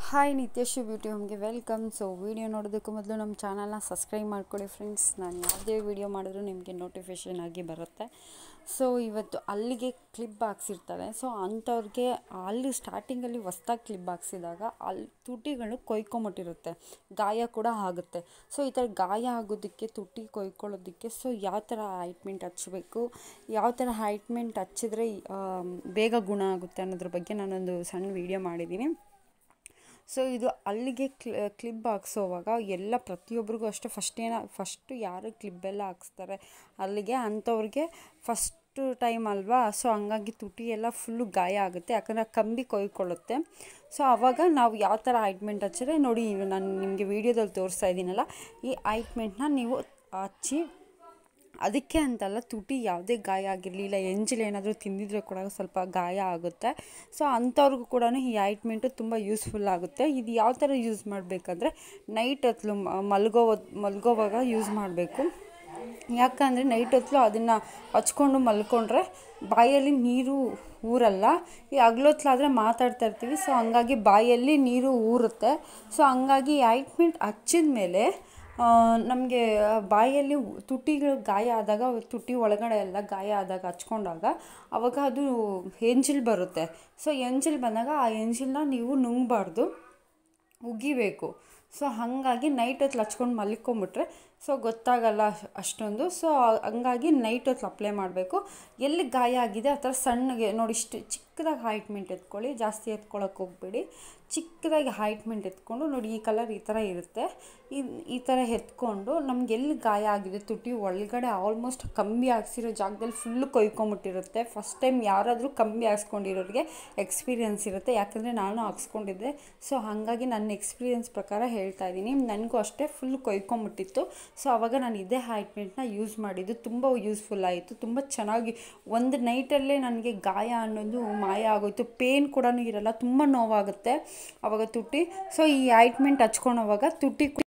hi Nithyashree beauty ಹೋಮ್ಗೆ welcome so video ನೋಡೋದಕ್ಕೂ ಮೊದಲು ನಮ್ಮ ಚಾನಲ್ನ ಸಬ್ಸ್ಕ್ರೈಬ್ ಮಾಡ್ಕೊಳ್ಳಿ ಫ್ರೆಂಡ್ಸ್ ನಾನು ಯಾವುದೇ ವಿಡಿಯೋ ಮಾಡಿದ್ರೂ ನಿಮಗೆ ನೋಟಿಫಿಕೇಷನ್ ಆಗಿ ಬರುತ್ತೆ ಸೊ ಇವತ್ತು ಅಲ್ಲಿಗೆ ಕ್ಲಿಪ್ ಹಾಕ್ಸಿರ್ತಾರೆ ಸೊ ಅಂಥವ್ರಿಗೆ ಅಲ್ಲಿ ಸ್ಟಾರ್ಟಿಂಗಲ್ಲಿ ಹೊಸ್ದಾಗಿ ಕ್ಲಿಪ್ ಹಾಕ್ಸಿದಾಗ ಅಲ್ಲಿ ತುಟಿಗಳು ಕೊಯ್ಕೊಂಬಿಟ್ಟಿರುತ್ತೆ ಗಾಯ ಕೂಡ ಆಗುತ್ತೆ ಸೊ ಈ ಥರ ಗಾಯ ಆಗೋದಕ್ಕೆ ತುಟಿ ಕೊಯ್ಕೊಳ್ಳೋದಕ್ಕೆ ಸೊ ಯಾವ ಥರ ಆಯಿಂಟ್ಮೆಂಟ್ ಹಚ್ಚಬೇಕು ಯಾವ ಥರ ಆಯಿಂಟ್ಮೆಂಟ್ ಹಚ್ಚಿದ್ರೆ ಬೇಗ ಗುಣ ಆಗುತ್ತೆ ಅನ್ನೋದ್ರ ಬಗ್ಗೆ ನಾನೊಂದು ಸಣ್ಣ ವೀಡಿಯೋ ಮಾಡಿದ್ದೀನಿ ಸೊ ಇದು ಅಲ್ಲಿಗೆ ಕ್ಲಿ ಕ್ಲಿಪ್ ಹಾಕ್ಸೋವಾಗ ಎಲ್ಲ ಪ್ರತಿಯೊಬ್ಬರಿಗೂ ಅಷ್ಟೇ ಫಸ್ಟ್ ಏನ ಫಸ್ಟು ಯಾರು ಕ್ಲಿಬ್ಬೆಲ್ಲ ಹಾಕ್ಸ್ತಾರೆ ಅಲ್ಲಿಗೆ ಅಂಥವ್ರಿಗೆ ಫಸ್ಟು ಟೈಮ್ ಅಲ್ವಾ ಸೊ ಹಂಗಾಗಿ ತುಟಿ ಎಲ್ಲ ಫುಲ್ಲು ಗಾಯ ಆಗುತ್ತೆ ಯಾಕಂದರೆ ಕಂಬಿ ಕೊಯ್ಕೊಳ್ಳುತ್ತೆ ಸೊ ಆವಾಗ ನಾವು ಯಾವ ಥರ ಆಯಿಂಟ್ಮೆಂಟ್ ಹಚ್ಚಿದ್ರೆ ನೋಡಿ ನಾನು ನಿಮಗೆ ವೀಡಿಯೋದಲ್ಲಿ ತೋರಿಸ್ತಾ ಇದ್ದೀನಲ್ಲ ಈ ಆಯಿಂಟ್ಮೆಂಟ್ನ ನೀವು ಹಚ್ಚಿ ಅದಕ್ಕೆ ಅಂತಲ್ಲ ತುಟಿ ಯಾವುದೇ ಗಾಯ ಆಗಿರಲಿ ಇಲ್ಲ ಎಂಜಲ್ ಏನಾದರೂ ತಿಂದಿದ್ರೆ ಕೂಡ ಸ್ವಲ್ಪ ಗಾಯ ಆಗುತ್ತೆ ಸೊ ಅಂಥವ್ರಿಗೂ ಕೂಡ ಈ ಆಯಿಂಟ್ಮೆಂಟು ತುಂಬ ಯೂಸ್ಫುಲ್ ಆಗುತ್ತೆ ಇದು ಯಾವ ಥರ ಯೂಸ್ ಮಾಡಬೇಕಂದ್ರೆ ನೈಟ್ ಹೊತ್ಲು ಮಲ್ಗೋ ಮಲ್ಗೋವಾಗ ಯೂಸ್ ಮಾಡಬೇಕು ಯಾಕಂದರೆ ನೈಟ್ ಹೊತ್ತು ಅದನ್ನು ಹಚ್ಕೊಂಡು ಮಲ್ಕೊಂಡ್ರೆ ಬಾಯಲ್ಲಿ ನೀರು ಊರಲ್ಲ ಈ ಹಗ್ಲೊತ್ಲಾದರೆ ಮಾತಾಡ್ತಾ ಇರ್ತೀವಿ ಸೊ ಹಂಗಾಗಿ ಬಾಯಲ್ಲಿ ನೀರು ಊರುತ್ತೆ ಸೊ ಹಂಗಾಗಿ ಆಯಿಂಟ್ಮೆಂಟ್ ಹಚ್ಚಿದ ಮೇಲೆ ನಮಗೆ ಬಾಯಲ್ಲಿ ತುಟಿಗಳು ಗಾಯ ಆದಾಗ ತುಟಿ ಒಳಗಡೆ ಎಲ್ಲ ಗಾಯ ಆದಾಗ ಹಚ್ಕೊಂಡಾಗ ಆವಾಗ ಅದು ಎಂಜಿಲ್ ಬರುತ್ತೆ ಸೊ ಎಂಜಿಲ್ ಬಂದಾಗ ಆ ಎಂಜಿಲ್ನ ನೀವು ನುಂಗಬಾರ್ದು ಉಗಿಬೇಕು ಸೊ ಹಾಗಾಗಿ ನೈಟ್ ಹೊತ್ತು ಹಚ್ಕೊಂಡು ಮಲ್ಕೊಂಬಿಟ್ರೆ ಸೊ ಗೊತ್ತಾಗಲ್ಲ ಅಷ್ಟೊಂದು ಸೊ ಹಂಗಾಗಿ ನೈಟ್ ಹೊತ್ತು ಅಪ್ಲೈ ಮಾಡಬೇಕು ಎಲ್ಲಿ ಗಾಯ ಆಗಿದೆ ಆ ಥರ ಸಣ್ಣಗೆ ನೋಡಿ ಇಷ್ಟು ಚಿಕ್ಕದಾಗಿ ಆಯಿಂಟ್ಮೆಂಟ್ ಎತ್ಕೊಳ್ಳಿ ಜಾಸ್ತಿ ಎತ್ಕೊಳ್ಳೋಕೆ ಹೋಗ್ಬೇಡಿ ಚಿಕ್ಕದಾಗಿ ಆಯಿಂಟ್ಮೆಂಟ್ ಎತ್ಕೊಂಡು ನೋಡಿ ಈ ಕಲರ್ ಈ ಥರ ಇರುತ್ತೆ ಈ ಈ ಥರ ಎತ್ಕೊಂಡು ನಮ್ಗೆ ಎಲ್ಲಿ ಗಾಯ ಆಗಿದೆ ತುಟಿ ಒಳಗಡೆ ಆಲ್ಮೋಸ್ಟ್ ಕಂಬಿ ಹಾಕ್ಸಿರೋ ಜಾಗದಲ್ಲಿ ಫುಲ್ಲು ಕೊಯ್ಕೊಂಬಿಟ್ಟಿರುತ್ತೆ ಫಸ್ಟ್ ಟೈಮ್ ಯಾರಾದರೂ ಕಂಬಿ ಹಾಕ್ಸ್ಕೊಂಡಿರೋರಿಗೆ ಎಕ್ಸ್ಪೀರಿಯನ್ಸ್ ಇರುತ್ತೆ ಯಾಕಂದರೆ ನಾನು ಹಾಕ್ಸ್ಕೊಂಡಿದ್ದೆ ಸೊ ಹಾಗಾಗಿ ನನ್ನ ಎಕ್ಸ್ಪೀರಿಯನ್ಸ್ ಪ್ರಕಾರ ಹೇಳ್ತಾ ಇದ್ದೀನಿ ನನಗೂ ಅಷ್ಟೇ ಫುಲ್ ಕೊಯ್ಕೊಂಬಿಟ್ಟಿತ್ತು ಸೊ ಆವಾಗ ನಾನು ಇದೇ ಆಯಿಂಟ್ಮೆಂಟ್ನ ಯೂಸ್ ಮಾಡಿದ್ದು ತುಂಬ ಯೂಸ್ಫುಲ್ ಆಯಿತು ತುಂಬ ಚೆನ್ನಾಗಿ ಒಂದು ನೈಟಲ್ಲೇ ನನಗೆ ಗಾಯ ಅನ್ನೋದು ಮಾಯ ಆಗೋಯ್ತು ಪೇನ್ ಕೂಡ ಇರಲ್ಲ ತುಂಬ ನೋವಾಗುತ್ತೆ ಆವಾಗ ತುಟಿ ಸೊ ಈ ಆಯಿಂಟ್ಮೆಂಟ್ ಹಚ್ಕೊಳೋವಾಗ ತುಟಿ